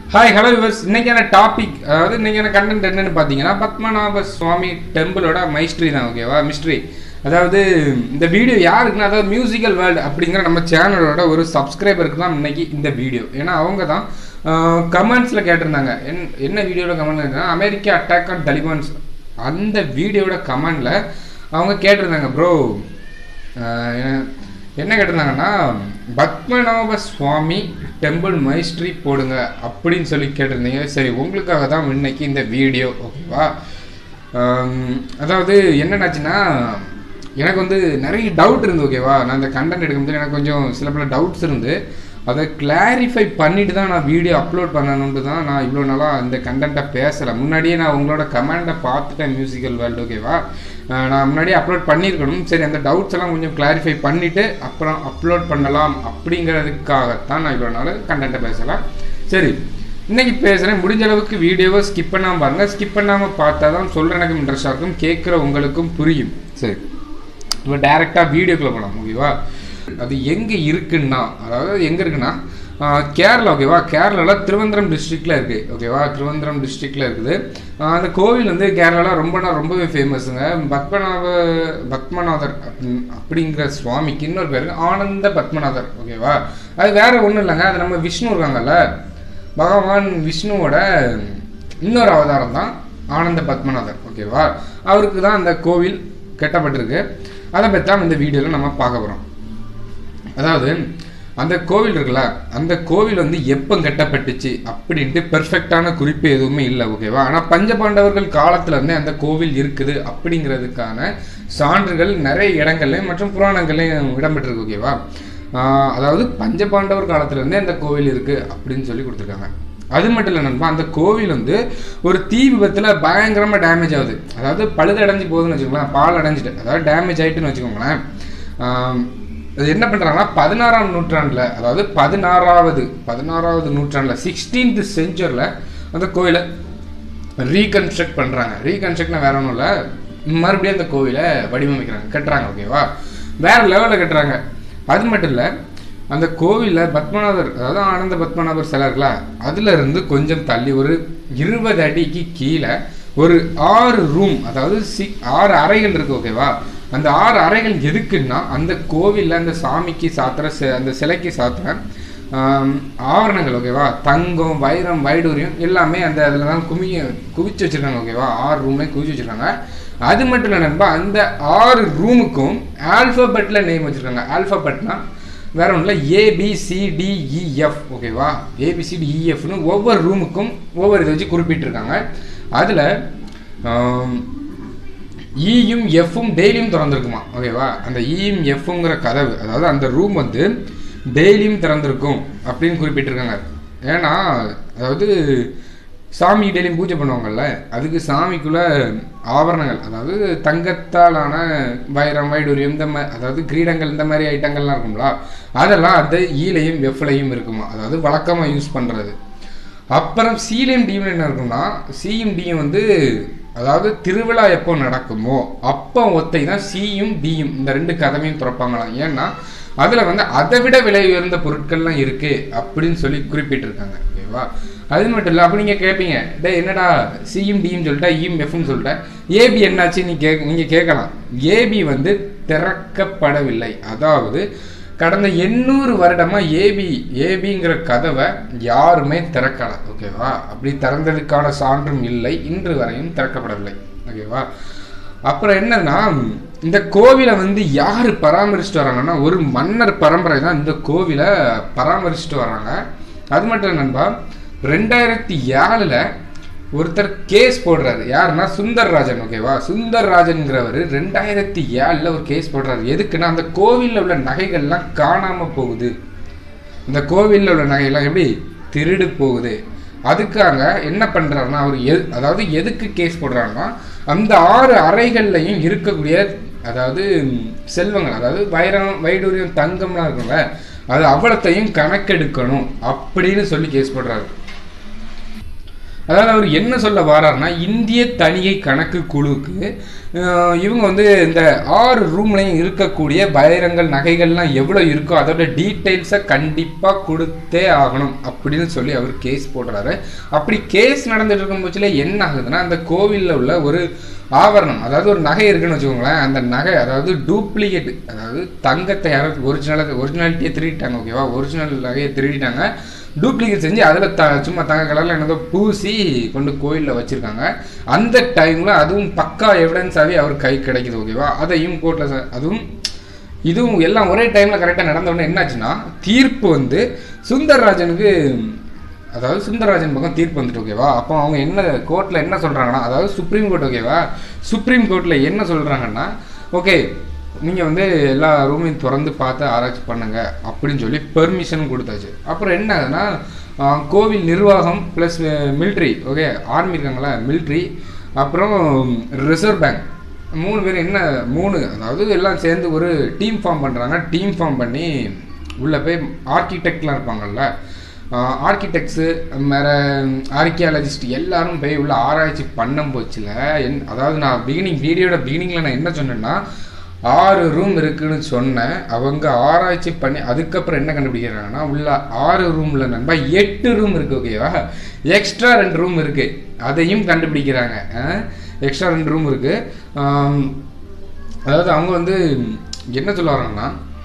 hi hello viewers இன்னைக்கான topic அதாவது இன்னைக்கான கண்டென்ட் என்னன்னு பார்த்தீங்கன்னா பத்மநாப சுவாமி டெம்பிளோட மைஸ்ட்ரி தான் ஓகேவா மிஸ்ட்ரி அதாவது இந்த வீடியோ யாருக்குன்னா அதாவது மியூசிக்கல் வேர்ல்டு அப்படிங்கிற நம்ம சேனலோட ஒரு சப்ஸ்கிரைபருக்கு தான் இன்னைக்கு இந்த வீடியோ ஏன்னா அவங்க தான் கமெண்ட்ஸில் கேட்டிருந்தாங்க என் என்ன வீடியோட கமெண்ட் கேட்டாங்கன்னா அமெரிக்கா அட்டாக் ஆன் தலிபான்ஸ் அந்த வீடியோட கமெண்டில் அவங்க கேட்டிருந்தாங்க ப்ரோ என்ன கேட்டிருந்தாங்கன்னா பத்மநாப சுவாமி டெம்பிள் மைஸ்ட்ரி போடுங்க அப்படின்னு சொல்லி கேட்டிருந்தீங்க சரி உங்களுக்காக தான் இன்னைக்கு இந்த வீடியோ ஓகேவா ஆம், அதாவது என்னென்னாச்சுன்னா எனக்கு வந்து நிறைய டவுட் இருந்து ஓகேவா நான் இந்த கண்டென்ட் எடுக்கும்போது எனக்கு கொஞ்சம் சில பல டவுட்ஸ் இருந்து அதை கிளாரிஃபை பண்ணிட்டு தான் நான் வீடியோ அப்லோட் பண்ணணுன்ட்டு தான் நான் இவ்வளோ நாளாக இந்த கண்டென்ட்டை பேசலை முன்னாடியே நான் உங்களோட கமெண்ட்டை பார்த்துட்டேன் மியூசிக்கல் வேர்ல்டு ஓகேவா அஹ் நான் முன்னாடியே அப்லோட் பண்ணியிருக்கணும் சரி அந்த டவுட்ஸ் எல்லாம் கொஞ்சம் கிளாரிஃபை பண்ணிவிட்டு அப்புறம் அப்லோட் பண்ணலாம் அப்படிங்கிறதுக்காகத்தான் நான் இவ்வளோ நாள் கண்டென்ட்டை பேசலாம் சரி இன்னைக்கு பேசுகிறேன் முடிஞ்ச அளவுக்கு வீடியோவை ஸ்கிப் பண்ணாமல் பாருங்கள் ஸ்கிப் பண்ணாமல் பார்த்தா தான் சொல்கிற எனக்கும் இன்ட்ரெஸ்டாக இருக்கும் கேட்குற உங்களுக்கும் புரியும் சரி இப்போ டேரெக்டாக வீடியோக்குள்ளே போகலாம் ஓகேவா அது எங்கே இருக்குன்னா அதாவது எங்கே இருக்குன்னா ஆஹ் கேரளா ஓகேவா கேரளாவில் திருவனந்தபுரம் டிஸ்ட்ரிக்டில் இருக்குது ஓகேவா திருவனந்தபுரம் டிஸ்ட்ரிக்டில் இருக்குது ஆஹ் அந்த கோவில் வந்து கேரளாவில் ரொம்ப நாள் ரொம்பவே ஃபேமஸுங்க பத்மநாப பத்மநாதர் அப்படின்- அப்படிங்கிற சுவாமிக்கு இன்னொரு பேர் இருக்கு, ஆனந்த பத்மநாதர் ஓகேவா அது வேற ஒன்றும் இல்லைங்க அது நம்ம விஷ்ணு இருக்காங்கல்ல பகவான் விஷ்ணுவோட இன்னொரு அவதாரம் தான் ஆனந்த பத்மநாதர் ஓகேவா அவருக்கு தான் அந்த கோவில் கட்டப்பட்டிருக்கு அதை பற்றி தான் இந்த வீடியோவில் நம்ம பார்க்க போகிறோம் அதாவது அந்த கோவில் இருக்குல்ல அந்த கோவில் வந்து எப்போ கட்டப்பட்டுச்சு அப்படின்ட்டு பெர்ஃபெக்டான குறிப்பு எதுவுமே இல்லை ஓகேவா ஆனால் பஞ்சபாண்டவர்கள் காலத்துல இருந்தே அந்த கோவில் இருக்குது அப்படிங்கிறதுக்கான சான்றுகள் நிறைய இடங்கள்லையும் மற்றும் புராணங்கள்லையும் இடம்பெற்றிருக்கு ஓகேவா ஆஹ் அதாவது பஞ்சபாண்டவர் காலத்துல இருந்தே அந்த கோவில் இருக்கு அப்படின்னு சொல்லி கொடுத்துருக்காங்க அது மட்டும் இல்லை நண்பா அந்த கோவில் வந்து ஒரு தீ விபத்தில் பயங்கரமாக டேமேஜ் ஆகுது அதாவது பழுதடைஞ்சு போகுதுன்னு வச்சுக்கோங்களேன் பால் அடைஞ்சிட்டு அதாவது டேமேஜ் ஆயிட்டுன்னு வச்சுக்கோங்களேன் ஆம், அது என்ன பண்ணுறாங்கன்னா பதினாறாம் நூற்றாண்டில் அதாவது பதினாறாவது பதினாறாவது நூற்றாண்டில் சிக்ஸ்டீன்த் செஞ்சுரியில் அந்த கோயிலை ரீகன்ஸ்ட்ரக்ட் பண்ணுறாங்க ரீகன்ஸ்ட்ரக்ட்னா வேற ஒன்றும் இல்லை மறுபடியும் அந்த கோவிலை வடிவமைக்கிறாங்க கட்டுறாங்க ஓகேவா வேற லெவலில் கட்டுறாங்க அது மட்டும் இல்லை அந்த கோவிலில் பத்மநாபர் அதாவது ஆனந்த பத்மநாபர் சிலை இருக்குல்ல அதுல இருந்து கொஞ்சம் தள்ளி ஒரு இருபது அடிக்கு கீழே ஒரு ஆறு ரூம் அதாவது சி ஆறு அறைகள் இருக்கு ஓகேவா அந்த ஆறு அறைகள் எதுக்குன்னா அந்த கோவிலில் அந்த சாமிக்கு சாத்துற சி- அந்த சிலைக்கு சாத்துற ஆம், ஆவரணங்கள் ஓகேவா தங்கம் வைரம் வைடூரியம் எல்லாமே அந்த அதில் தான் குமிய குவிச்சு வச்சிருக்காங்க ஓகேவா ஆறு ரூம்லேயும் குவிச்சு வச்சிருக்காங்க அது மட்டும் இல்லை நண்பா அந்த ஆறு ரூமுக்கும் ஆல்ஃபபெட்டில் நேம் வச்சிருக்காங்க ஆல்ஃபபெட்னா வேற ஒன்றும் இல்லை ஏபிசிடிஇஎஃப் ஓகேவா ஏபிசிடிஇஎஃப்னு ஒவ்வொரு ரூமுக்கும் ஒவ்வொரு இதை வச்சு குறிப்பிட்டிருக்காங்க அதில் ஈயும் எஃப்பும் டெய்லியும் திறந்திருக்குமா ஓகேவா அந்த ஈயும் எஃப்ங்கிற கதவு அதாவது அந்த ரூம் வந்து டெய்லியும் திறந்திருக்கும் அப்படின்னு குறிப்பிட்டிருக்காங்க ஏன்னா அதாவது சாமி டெய்லியும் பூஜை பண்ணுவாங்கல்ல அதுக்கு சாமிக்குள்ள ஆபரணங்கள் அதாவது தங்கத்தாலான வைரம் வைடூரியம் இந்த மாதிரி அதாவது கிரீடங்கள் இந்த மாதிரி ஐட்டங்கள்லாம் இருக்கும்ல அதெல்லாம் அந்த ஈலையும் எஃப்லையும் இருக்குமா அதாவது வழக்கமாக யூஸ் பண்ணுறது அப்புறம் சீலையும் டியும் என்ன இருக்கும்னா சியும் டியும் வந்து அதாவது திருவிழா எப்போ நடக்குமோ அப்போ ஒத்தை தான் சியும் டியும் இந்த ரெண்டு கதவையும் திறப்பாங்களாம் ஏன்னா அதில் வந்து அதை விட விலை உயர்ந்த பொருட்கள்லாம் இருக்கு அப்படின்னு சொல்லி குறிப்பிட்டிருக்காங்க ஓகேவா அது மட்டும் இல்லை அப்போ நீங்கள் கேட்பீங்க டே என்னடா சியும் டியும் சொல்லிட்டா இயும் எஃப்னு சொல்லிட்டா ஏபி என்னாச்சு நீ கே நீங்கள் கேட்கலாம் ஏபி வந்து திறக்கப்படவில்லை அதாவது கடந்த எண்ணூறு வருடமா ஏபி ஏபிங்கிற கதவை யாருமே திறக்கல ஓகேவா அப்படி திறந்ததுக்கான சான்றும் இல்லை இன்று வரையும் திறக்கப்படவில்லை ஓகேவா அப்புறம் என்னன்னா இந்த கோவிலை வந்து யார் பராமரிச்சுட்டு வராங்கன்னா ஒரு மன்னர் பரம்பரை தான் இந்த கோவிலை பராமரிச்சுட்டு வராங்க அது மட்டும் இல்லை நண்பா ரெண்டாயிரத்தி ஏழுல ஒருத்தர் கேஸ் போடுறாரு யாருன்னா சுந்தர்ராஜன் ஓகேவா சுந்தர்ராஜன்ங்கிறவர் ரெண்டாயிரத்தி ஏழில் ஒரு கேஸ் போடுறாரு எதுக்குன்னா அந்த கோவிலில் உள்ள நகைகள்லாம் காணாமல் போகுது இந்த கோவிலில் உள்ள நகையெல்லாம் எப்படி திருடு போகுது அதுக்காக என்ன பண்ணுறாருன்னா அவர் எது அதாவது எதுக்கு கேஸ் போடுறாருன்னா அந்த ஆறு அறைகள்லையும் இருக்கக்கூடிய அதாவது ம், செல்வங்கள் அதாவது வைரம் வைடூரியம் தங்கம்லாம் இருக்கும்ல அது அவ்வளத்தையும் கணக்கெடுக்கணும் அப்படின்னு சொல்லி கேஸ் போடுறாரு அதாவது அவர் என்ன சொல்ல வராருன்னா இந்திய தணிகை கணக்கு குழுவுக்கு அஹ், இவங்க வந்து இந்த ஆறு ரூம்லையும் இருக்கக்கூடிய வைரங்கள் நகைகள்லாம் எவ்வளோ இருக்கோ அதோட டீட்டெயில்ஸை கண்டிப்பாக கொடுத்தே ஆகணும் அப்படின்னு சொல்லி அவர் கேஸ் போடுறாரு அப்படி கேஸ் நடந்துட்டு இருக்கும் பட்சத்தில் என்ன ஆகுதுன்னா அந்த கோவிலில் உள்ள ஒரு ஆவரணம் அதாவது ஒரு நகை இருக்குன்னு வச்சுக்கோங்களேன் அந்த நகை அதாவது டூப்ளிகேட் அதாவது தங்கத்தை யாராவது ஒரிஜினலாக ஒரிஜினாலிட்டியை திருடிட்டாங்க ஓகேவா ஒரிஜினல் நகையை திருடிட்டாங்க டூப்ளிகேட் செஞ்சு அதில் த சும்மா தங்க கலரில் என்னதோ பூசி கொண்டு கோயிலில் வச்சுருக்காங்க அந்த டைமில் அதுவும் பக்கா எவிடன்ஸாகவே அவர் கை கிடைக்குது ஓகேவா அதையும் கோர்ட்டில் அதுவும் இதுவும் எல்லாம் ஒரே டைமில் கரெக்டாக நடந்த உடனே என்னாச்சுன்னா தீர்ப்பு வந்து சுந்தர்ராஜனுக்கு அதாவது சுந்தரராஜன் பக்கம் தீர்ப்பு வந்துட்டு ஓகேவா அப்போ அவங்க என்ன கோர்ட்டில் என்ன சொல்கிறாங்கன்னா அதாவது சுப்ரீம் கோர்ட் ஓகேவா சுப்ரீம் கோர்ட்டில் என்ன சொல்கிறாங்கன்னா ஓகே நீங்கள் வந்து எல்லா ரூமையும் திறந்து பார்த்து ஆராய்ச்சி பண்ணுங்க அப்படின்னு சொல்லி பெர்மிஷன் கொடுத்தாச்சு அப்புறம் என்ன ஆகுதுன்னா ஆஹ், கோவில் நிர்வாகம் ப்ளஸ் மிலிட்ரி ஓகே ஆர்மி இருக்காங்களா மிலிட்ரி அப்புறம் ரிசர்வ் பேங்க் மூணு பேர் என்ன மூணு அதாவது எல்லாம் சேர்ந்து ஒரு டீம் ஃபார்ம் பண்ணுறாங்க டீம் ஃபார்ம் பண்ணி உள்ளே போய் ஆர்கிடெக்ட்லாம் இருப்பாங்கல்ல ஆர்கிடெக்ட்ஸு வேறு ஆர்கியாலஜிஸ்ட் எல்லாரும் போய் உள்ள ஆராய்ச்சி பண்ணும் போச்சுல என் அதாவது நான் பிகினிங் வீடியோட பிகினிங்கில் நான் என்ன சொன்னேன்னா ஆறு ரூம் இருக்குன்னு சொன்னேன் அவங்க ஆராய்ச்சி பண்ணி அதுக்கப்புறம் என்ன கண்டுபிடிக்கிறாங்கன்னா உள்ள ஆறு ரூமில் நண்பா எட்டு ரூம் இருக்கு ஓகேவா எக்ஸ்ட்ரா ரெண்டு ரூம் இருக்கு அதையும் கண்டுபிடிக்கிறாங்க எக்ஸ்ட்ரா ரெண்டு ரூம் இருக்கு ஆம், அதாவது அவங்க வந்து என்ன சொல்ல வராங்கன்னா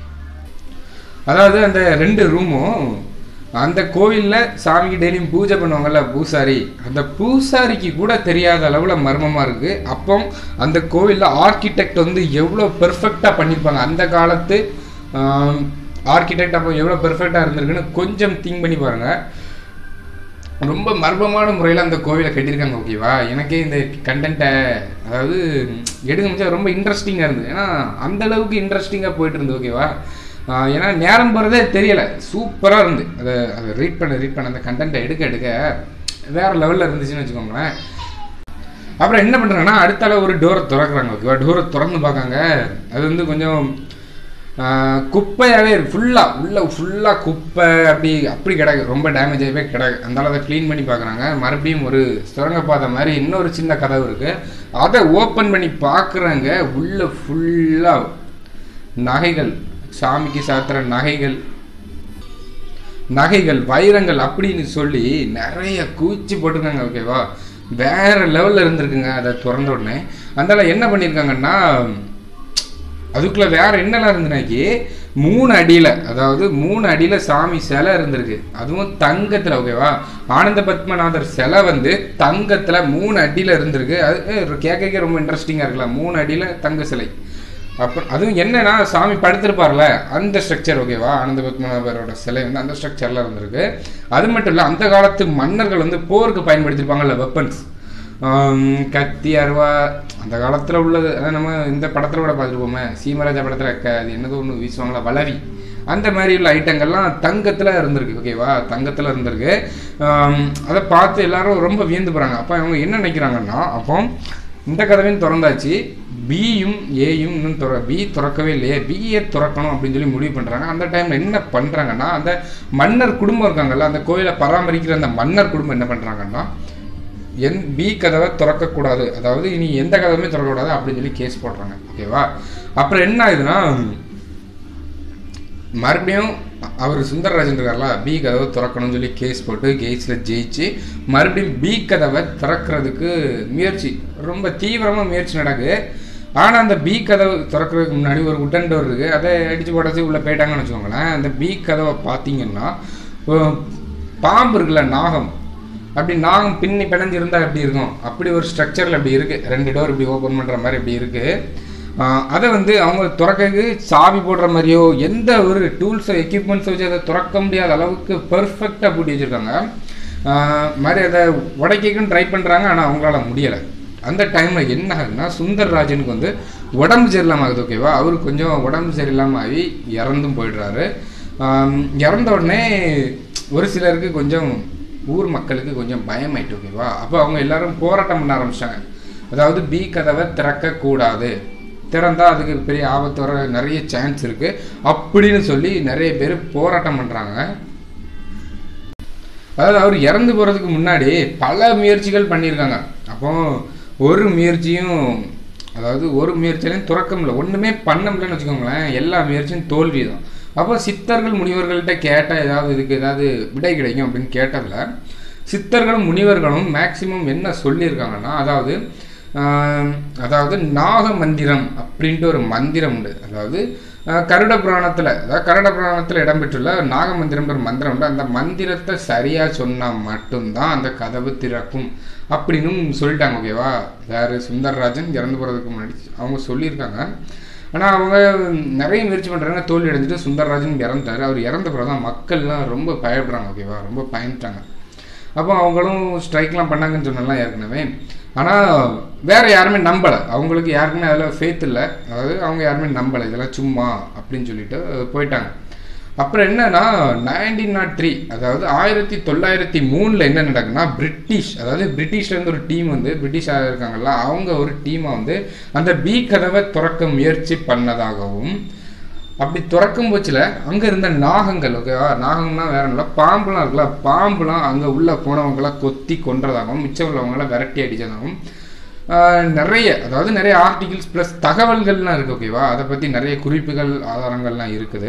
அதாவது அந்த ரெண்டு ரூமும் அந்த கோவிலில் சாமிக்கு டெய்லியும் பூஜை பண்ணுவாங்கல்ல பூசாரி அந்த பூசாரிக்கு கூட தெரியாத அளவில் மர்மமாக இருக்குது அப்போ அந்த கோவிலில் ஆர்கிடெக்ட் வந்து எவ்வளோ பெர்ஃபெக்டாக பண்ணியிருப்பாங்க அந்த காலத்து ஆர்கிடெக்ட் அப்போ எவ்வளோ பெர்ஃபெக்டாக இருந்திருக்குன்னு கொஞ்சம் திங்க் பண்ணி பாருங்கள் ரொம்ப மர்மமான முறையில் அந்த கோவிலை கட்டியிருக்காங்க ஓகேவா எனக்கே இந்த கண்டென்ட்டை அதாவது எடுக்க முடிச்சா ரொம்ப இன்ட்ரெஸ்டிங்காக இருந்தது ஏன்னா அந்த அளவுக்கு இன்ட்ரெஸ்டிங்காக போயிட்டு இருந்தது ஓகேவா ஆஹ் ஏன்னா நேரம் போகிறதே தெரியலை சூப்பராக இருந்து அதை அதை ரீட் பண்ண ரீட் பண்ண அந்த கண்டென்ட்டை எடுக்க எடுக்க வேறு லெவலில் இருந்துச்சுன்னு வச்சுக்கோங்களேன் அப்புறம் என்ன பண்ணுறாங்கன்னா அடுத்த அளவு ஒரு டோரை திறக்கிறாங்க ஓகேவா டோரை திறந்து பார்க்காங்க அது வந்து கொஞ்சம் ஆஹ், குப்பையாகவே இருக்கு ஃபுல்லாக உள்ள ஃபுல்லாக குப்பை அப்படி அப்படி கிடக்கு ரொம்ப டேமேஜ் ஆகவே கிடக்கு அதனால அதை க்ளீன் பண்ணி பார்க்குறாங்க மறுபடியும் ஒரு சுரங்கப்பாதை மாதிரி இன்னொரு சின்ன கதவு இருக்குது அதை ஓப்பன் பண்ணி பார்க்குறாங்க உள்ள ஃபுல்லாக நகைகள் சாமிக்கு சாத்துற நகைகள் நகைகள் வைரங்கள் அப்படின்னு சொல்லி நிறைய கூச்சி போட்டிருக்காங்க ஓகேவா வேற லெவலில் இருந்திருக்குங்க அதை திறந்த உடனே அதனால என்ன பண்ணியிருக்காங்கன்னா அதுக்குள்ள வேற என்னெல்லாம் இருந்துனாக்கி மூணு அடியில் அதாவது மூணு அடியில் சாமி சிலை இருந்திருக்கு அதுவும் தங்கத்தில் ஓகேவா ஆனந்த பத்மநாதர் சிலை வந்து தங்கத்தில் மூணு அடியில் இருந்திருக்கு அது கேட்க கேட்க ரொம்ப இன்ட்ரெஸ்டிங்காக இருக்குல்ல மூணு அடியில் தங்க சிலை அப்புறம் அதுவும் என்னன்னா சாமி படுத்திருப்பார்ல அந்த ஸ்ட்ரக்சர் ஓகேவா ஆனந்த பத்மநாபரோட சிலை வந்து அந்த ஸ்ட்ரக்சர்ல இருந்திருக்கு அது மட்டும் இல்லை அந்த காலத்து மன்னர்கள் வந்து போருக்கு பயன்படுத்தியிருப்பாங்கல்ல வெப்பன்ஸ் கத்தி அருவா அந்த காலத்தில் உள்ளது அதான் நம்ம இந்த படத்தில் கூட பார்த்துருப்போமே சீமராஜா படத்தில் க அது என்னதோ ஒன்று வீசுவாங்களா வளவி அந்த மாதிரி உள்ள ஐட்டங்கள்லாம் தங்கத்தில் இருந்திருக்கு ஓகேவா தங்கத்தில் இருந்திருக்கு ஆம், அதை பார்த்து எல்லாரும் ரொம்ப வியந்து போகிறாங்க அப்போ அவங்க என்ன நினைக்கிறாங்கன்னா அப்போ இந்த கதவையும் திறந்தாச்சு பியும் ஏயும் இன்னும் திற பி திறக்கவே இல்லையே பிஏ திறக்கணும் அப்படின்னு சொல்லி முடிவு பண்ணுறாங்க அந்த டைமில் என்ன பண்ணுறாங்கன்னா அந்த மன்னர் குடும்பம் இருக்காங்கல்ல அந்த கோயிலை பராமரிக்கிற அந்த மன்னர் குடும்பம் என்ன பண்ணுறாங்கன்னா என் பி கதவை திறக்கக்கூடாது அதாவது இனி எந்த கதவுமே திறக்கக்கூடாது அப்படின்னு சொல்லி கேஸ் போடுறாங்க ஓகேவா அப்புறம் என்ன ஆகுதுன்னா மறுபடியும் அவர் சுந்தரராஜன் இருக்கார்ல பி கதவை திறக்கணும்னு சொல்லி கேஸ் போட்டு கேஸில் ஜெயிச்சு மறுபடியும் பி கதவை திறக்கிறதுக்கு முயற்சி ரொம்ப தீவிரமாக முயற்சி நடக்குது ஆனால் அந்த பி கதவு திறக்கிறதுக்கு முன்னாடி ஒரு உட்டன் டோர் இருக்குது அதை அடித்து உடச்சி உள்ளே போயிட்டாங்கன்னு வச்சுக்கோங்களேன் அந்த பி கதவை பார்த்தீங்கன்னா அஹ், பாம்பு இருக்குல்ல நாகம் அப்படி நாகம் பின்னி பிணைஞ்சு இருந்தால் எப்படி இருக்கும் அப்படி ஒரு ஸ்ட்ரக்சரில் அப்படி இருக்குது ரெண்டு டோர் இப்படி ஓப்பன் பண்ணுற மாதிரி இப்படி இருக்குது அதை வந்து அவங்க திறக்கக்கு சாவி போடுற மாதிரியோ எந்த ஒரு டூல்ஸோ எக்யூப்மெண்ட்ஸோ வச்சு அதை திறக்க முடியாத அளவுக்கு பெர்ஃபெக்டாக பூட்டி வச்சுருக்காங்க மாதிரி அதை உடைக்கக்குன்னு ட்ரை பண்ணுறாங்க ஆனால் அவங்களால முடியலை அந்த டைமில் என்ன ஆகுதுன்னா சுந்தர்ராஜனுக்கு வந்து உடம்பு சரியில்லாமல் ஆகுது ஓகேவா அவருக்கு கொஞ்சம் உடம்பு சரியில்லாமல் ஆகி இறந்தும் போயிடுறாரு ஆம், இறந்த உடனே ஒரு சிலருக்கு கொஞ்சம் ஊர் மக்களுக்கு கொஞ்சம் பயமாயிட்டு ஓகேவா அப்போ அவங்க எல்லாரும் போராட்டம் பண்ண ஆரம்பிச்சிட்டாங்க அதாவது பி கதவை திறக்கக்கூடாது திறந்தா அதுக்கு பெரிய ஆபத்து வர நிறைய சான்ஸ் இருக்கு அப்படின்னு சொல்லி நிறைய பேர் போராட்டம் பண்றாங்க அதாவது அவர் இறந்து போகிறதுக்கு முன்னாடி பல முயற்சிகள் பண்ணியிருக்காங்க அப்போ ஒரு முயற்சியும் அதாவது ஒரு முயற்சியிலையும் துறக்கம் இல்லை ஒன்றுமே பண்ண முடியலன்னு வச்சுக்கோங்களேன் எல்லா முயற்சியும் தோல்வி தான் அப்போ சித்தர்கள் முனிவர்கள்ட்ட கேட்டால் ஏதாவது இதுக்கு ஏதாவது விடை கிடைக்கும் அப்படின்னு கேட்டதில் சித்தர்களும் முனிவர்களும் மேக்சிமம் என்ன சொல்லியிருக்காங்கன்னா அதாவது ஆஹ், அதாவது நாக மந்திரம் அப்படின்ட்டு ஒரு மந்திரம் உண்டு அதாவது ஆஹ், கருட புராணத்தில் அதாவது கருட புராணத்தில் இடம்பெற்றுள்ள நாக மந்திரம்ன்ற ஒரு மந்திரம் உண்டு அந்த மந்திரத்தை சரியாக சொன்னால் மட்டும்தான் அந்த கதவு திறக்கும் அப்படின்னும் சொல்லிட்டாங்க ஓகேவா யார் சுந்தரராஜன் இறந்து போகிறதுக்கு முன்னாடி அவங்க சொல்லியிருக்காங்க ஆனால் அவங்க நிறைய முயற்சி பண்ணுறாங்க தோல்வி அடைஞ்சிட்டு சுந்தரராஜன் இறந்துட்டார் அவர் இறந்த பிறகு தான் மக்கள்லாம் ரொம்ப பயப்படுறாங்க ஓகேவா ரொம்ப பயந்துட்டாங்க அப்போ அவங்களும் ஸ்ட்ரைக்லாம் பண்ணாங்கன்னு சொன்னலாம் ஏற்கனவே ஆனால் வேற யாருமே நம்பலை அவங்களுக்கு யாருக்குமே அதில் ஃபேத் இல்லை அதாவது அவங்க யாருமே நம்பலை இதெல்லாம் சும்மா அப்படின்னு சொல்லிட்டு போயிட்டாங்க அப்புறம் என்னன்னா நைன்டீன் நாட் த்ரீ அதாவது ஆயிரத்தி தொள்ளாயிரத்தி மூணில் என்ன நடக்குன்னா பிரிட்டிஷ் அதாவது பிரிட்டிஷ்லேருந்து ஒரு டீம் வந்து பிரிட்டிஷ் இருக்காங்கல்ல அவங்க ஒரு டீமை வந்து அந்த பி கதவை திறக்க முயற்சி பண்ணதாகவும் அப்படி திறக்கும் போச்சில் அங்கே இருந்த நாகங்கள் ஓகேவா நாகம்னா வேற இல்லை பாம்புலாம் இருக்குல்ல பாம்புலாம் அங்கே உள்ளே போனவங்களாம் கொத்தி கொன்றதாகவும் மிச்சம் உள்ளவங்கள விரட்டி அடித்ததாகவும் ஆஹ், நிறைய அதாவது நிறைய ஆர்டிகிள்ஸ் ப்ளஸ் தகவல்கள்லாம் இருக்குது ஓகேவா அதை பற்றி நிறைய குறிப்புகள் ஆதாரங்கள்லாம் இருக்குது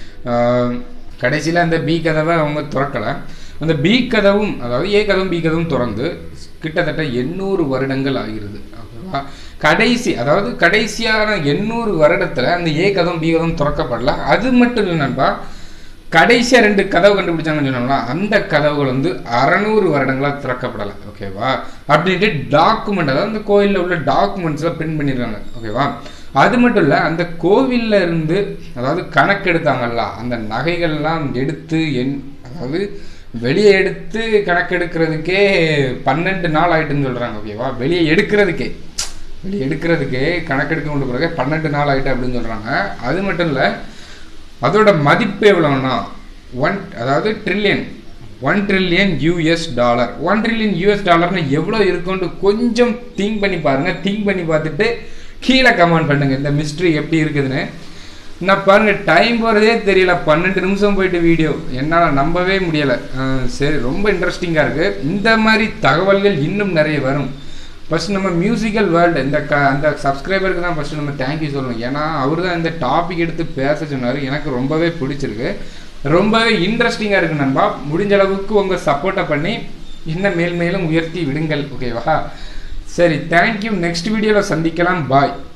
கடைசியில் அந்த பி கதவை அவங்க திறக்கலை அந்த பி கதவும் அதாவது ஏ கதவும் பி கதவும் திறந்து கிட்டத்தட்ட எண்ணூறு வருடங்கள் ஆகிறது ஓகேவா கடைசி அதாவது கடைசியான எண்ணூறு வருடத்தில் அந்த ஏ கதவும் பி கதவும் திறக்கப்படல அது மட்டும் இல்லை நண்பா கடைசியாக ரெண்டு கதவு கண்டுபிடிச்சாங்கன்னு சொன்னோம்னா அந்த கதவுகள் வந்து அறநூறு வருடங்களாக திறக்கப்படலை ஓகேவா அப்படின்ட்டு டாக்குமெண்ட் அதாவது அந்த கோயிலில் உள்ள டாக்குமெண்ட்ஸ்லாம் பிரிண்ட் பண்ணியிருக்காங்க ஓகேவா அது மட்டும் இல்லை அந்த கோவில்ல இருந்து அதாவது கணக்கெடுத்தாங்கல்ல அந்த நகைகள்லாம் எடுத்து என் அதாவது வெளியே எடுத்து கணக்கெடுக்கிறதுக்கே பன்னெண்டு நாள் ஆயிட்டுன்னு சொல்கிறாங்க ஓகேவா வெளியே எடுக்கிறதுக்கே வெளியே எடுக்கிறதுக்கே கணக்கெடுக்க கொண்டு பிறகு பன்னெண்டு நாள் ஆயிட்டு அப்படின்னு சொல்கிறாங்க அது மட்டும் இல்லை அதோட மதிப்பு எவ்வளோன்னா ஒன் அதாவது trillion one trillion US dollar one trillion US டாலர்னு எவ்வளோ இருக்கும்னு கொஞ்சம் திங்க் பண்ணி பாருங்கள் திங்க் பண்ணி பார்த்துட்டு கீழே கமெண்ட் பண்ணுங்க இந்த மிஸ்ட்ரி எப்படி இருக்குதுன்னு நான் பாருங்க டைம் போகிறதே தெரியல பன்னெண்டு நிமிஷம் போயிட்டு வீடியோ என்னால் நம்பவே முடியலை சரி ரொம்ப இன்ட்ரெஸ்டிங்காக இருக்குது இந்த மாதிரி தகவல்கள் இன்னும் நிறைய வரும் ஃபர்ஸ்ட் நம்ம மியூசிக்கல் வேர்ல்டு இந்த க அந்த சப்ஸ்கிரைபருக்கு தான் ஃபஸ்ட்டு நம்ம தேங்க்யூ சொல்லணும் ஏன்னா அவர் தான் இந்த டாபிக் எடுத்து பேச சொன்னார் எனக்கு ரொம்பவே பிடிச்சிருக்கு ரொம்பவே இன்ட்ரெஸ்டிங்காக இருக்கு நண்பா முடிஞ்ச அளவுக்கு உங்கள் சப்போர்ட்டை பண்ணி இன்னும் மேல் மேலும் உயர்த்தி விடுங்கள் ஓகேவா சரி தேங்க்யூ நெக்ஸ்ட் வீடியோவில் சந்திக்கலாம் பாய்